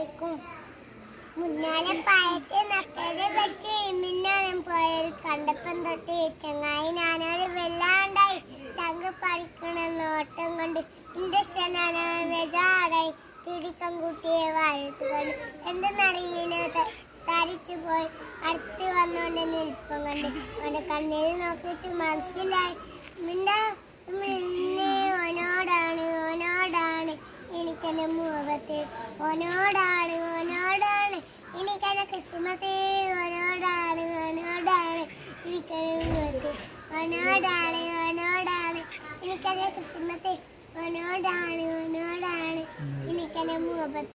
അസ്സലാമലൈക്കും മുന്നാലെ പയറ്റ് നക്കരെ വെച്ച് മിന്നാനും പോയൊരു കണ്ടപ്പം തൊട്ട് ചങ്ങായി ഞാനൊരു വെല്ലാണ്ടായി ചങ്ക് പഠിക്കണ നോട്ടം കൊണ്ട് ഇൻട്രസ്റ്റ് വെജാടായി തിരിക്കം കുട്ടിയെ വാഴത്ത് കൊണ്ട് എന്റെ നടയില് തരിച്ചു പോയി അടുത്ത് വന്നോണ്ട് നിൽപ്പം കണ്ട് അവന്റെ കണ്ണിൽ നോക്കിച്ച് മനസ്സിലായി മിണ്ട മിന്നെ ഓനോടാണ് ഓനോടാണ് എനിക്കെന്റെ മുഖത്ത് ഓനോടാണ് ഓനോടാണ് എനിക്കെന്റെ ക്രിസ്മത്ത് ഓനോടാണ് ഓനോടാണ് എനിക്കെന്റെ മുഖത്ത് ഓനോടാണ് ഓനോടാണ് എനിക്കെന്റെ ക്രിസ്മത്ത് ഓനോടാണ് ഓനോടാണ് എനിക്കെന്റെ മുഖത്ത്